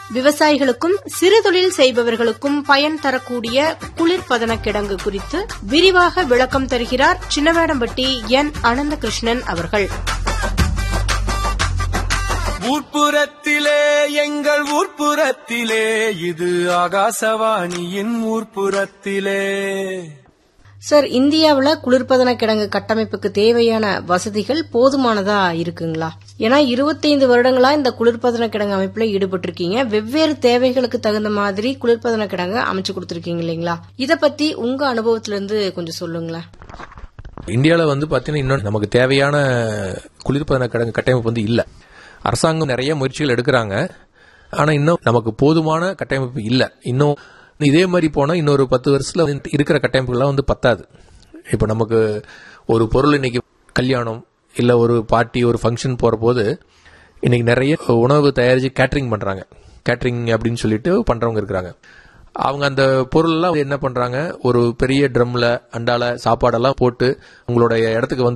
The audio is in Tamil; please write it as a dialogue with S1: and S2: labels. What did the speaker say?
S1: விவசாயிகளுக்கும் சிறு தொழில் செய்பவர்களுக்கும் பயன் தரக்கூடிய குளிர்பதன கிடங்கு குறித்து விரிவாக விளக்கம் தருகிறார் சின்னவேடம்பட்டி என் அனந்தகிருஷ்ணன் அவர்கள்
S2: ஊர்ப்புறத்திலே எங்கள் ஊர்ப்புறத்திலே இது ஆகாசவாணியின் ஊர்ப்புறத்திலே
S1: சார் இந்தியாவுல குளிர்பதன கிடங்கு கட்டமைப்புக்கு தேவையான வசதிகள் போதுமானதா இருக்குங்களா ஏன்னா இருபத்தைந்து வருடங்களா இந்த குளிர்பதன கிடங்கு அமைப்புல ஈடுபட்டு இருக்கீங்க வெவ்வேறு தேவைகளுக்கு தகுந்த மாதிரி குளிர்பதன கிடங்கு அமைச்சு கொடுத்திருக்கீங்க இல்லைங்களா இத பத்தி உங்க அனுபவத்துல இருந்து கொஞ்சம் சொல்லுங்களேன்
S3: இந்தியாவில் வந்து பார்த்தீங்கன்னா இன்னும் நமக்கு தேவையான குளிர்பதன கிடங்கு கட்டமைப்பு வந்து இல்லை அரசாங்கம் நிறைய முயற்சிகள் எடுக்கிறாங்க ஆனால் இன்னும் நமக்கு போதுமான கட்டமைப்பு இல்லை இன்னும் இதே மாதிரி போனால் இன்னொரு பத்து வருஷத்துல வந்து இருக்கிற கட்டமைப்புகள்லாம் வந்து பத்தாது இப்போ நமக்கு ஒரு பொருள் இன்னைக்கு கல்யாணம் இல்லை ஒரு பார்ட்டி ஒரு ஃபங்க்ஷன் போகிற போது இன்னைக்கு நிறைய உணவு தயாரித்து கேட்டரிங் பண்ணுறாங்க கேட்டரிங் அப்படின்னு சொல்லிட்டு பண்ணுறவங்க இருக்கிறாங்க அவங்க அந்த பொருள்லாம் என்ன பண்ணுறாங்க ஒரு பெரிய ட்ரம்ல அண்டால சாப்பாடெல்லாம் போட்டு உங்களுடைய இடத்துக்கு வந்து